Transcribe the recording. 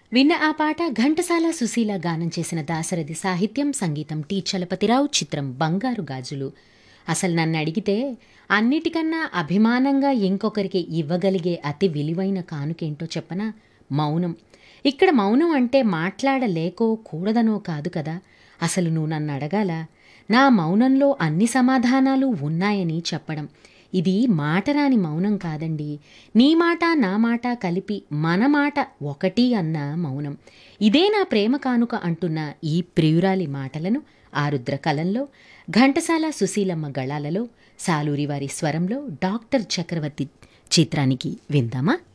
విన్న ఆ పాట ఘంటసాల సుశీల గానం చేసిన దాశరథి సాహిత్యం సంగీతం టి చలపతిరావు చిత్రం బంగారు గాజులు అసలు నన్ను అడిగితే అన్నిటికన్నా అభిమానంగా ఇంకొకరికి ఇవ్వగలిగే అతి విలువైన కానుకేంటో చెప్పనా మౌనం ఇక్కడ మౌనం అంటే మాట్లాడలేకో కూడదనో కాదు కదా అసలు నువ్వు నన్ను అడగాల నా మౌనంలో అన్ని సమాధానాలు ఉన్నాయని చెప్పడం ఇది మాటరాని మౌనం కాదండి నీ మాట నా మాట కలిపి మన మాట ఒకటి అన్న మౌనం ఇదే నా ప్రేమ కానుక అంటున్న ఈ ప్రియురాలి మాటలను ఆరుద్ర కలంలో ఘంటసాల సుశీలమ్మ గళాలలో సాలూరి వారి స్వరంలో డాక్టర్ చక్రవర్తి చిత్రానికి విందామా